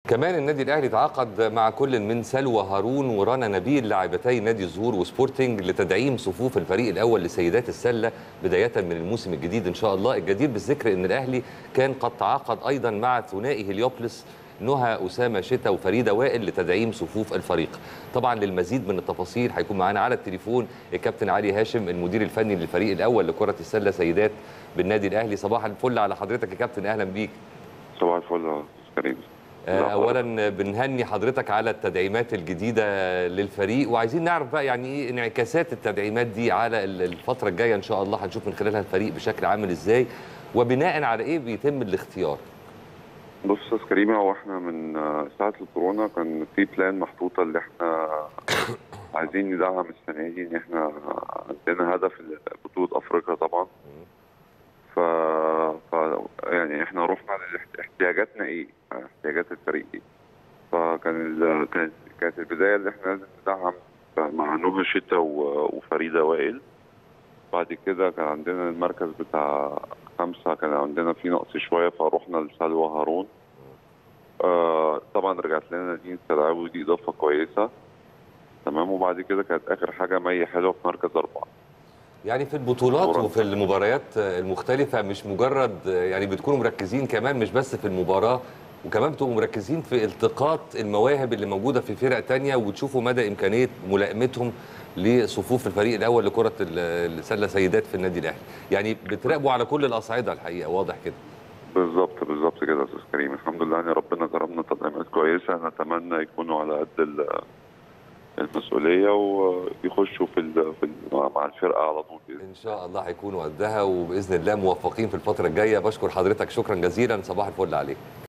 كمان النادي الاهلي تعاقد مع كل من سلوى هارون ورنا نبيل لاعبتي نادي الزهور وسبورتنج لتدعيم صفوف الفريق الاول لسيدات السله بدايه من الموسم الجديد ان شاء الله الجدير بالذكر ان الاهلي كان قد تعاقد ايضا مع ثنائي هليوبلس نهى اسامه شتا وفريده وائل لتدعيم صفوف الفريق طبعا للمزيد من التفاصيل هيكون معانا على التليفون الكابتن علي هاشم المدير الفني للفريق الاول لكره السله سيدات بالنادي الاهلي صباح الفل على حضرتك يا كابتن اهلا بيك صباح الفل يا استاذ كريم آه، اولا بنهني حضرتك على التدعيمات الجديده للفريق وعايزين نعرف بقى يعني ايه انعكاسات التدعيمات دي على ال- الفتره الجايه ان شاء الله هنشوف من خلالها الفريق بشكل عامل ازاي وبناء على ايه بيتم الاختيار بص يا استاذ كريم هو احنا من آه، ساعه الكورونا كان في بلان محطوطه اللي احنا عايزين ندعم السنه دي ان احنا عندنا هدف بطوله افريقيا طبعا ف... ف يعني احنا رحنا لاحتياجاتنا ايه احتياجات الفريق ايه فكان ال... كانت كانت البدايه اللي احنا لازم ندعم مع نهى شتا و... وفريده وائل بعد كده كان عندنا المركز بتاع خمسة كان عندنا فيه نقص شوية فروحنا لسلوى هارون آه طبعا رجعت لنا دين سلعاوي ودي إضافة كويسة تمام وبعد كده كانت آخر حاجة مي حلوة في مركز أربعة يعني في البطولات كورة. وفي المباريات المختلفه مش مجرد يعني بتكونوا مركزين كمان مش بس في المباراه وكمان بتبقوا مركزين في التقاط المواهب اللي موجوده في فرق تانية وتشوفوا مدى امكانيه ملائمتهم لصفوف الفريق الاول لكره ال- السله سيدات في النادي الاهلي يعني بتراقبوا على كل الاصعده الحقيقه واضح كده بالظبط بالظبط كده يا أستاذ كريم الحمد لله يعني ربنا كرمنا تدعيمات كويسة نتمنى يكونوا على قد ال- المسؤولية ويخشوا في, ال... في ال... مع الفرقة على طول بإذن ان شاء الله هيكونوا قدها وباذن الله موفقين في الفتره الجايه بشكر حضرتك شكرا جزيلا صباح الفل عليك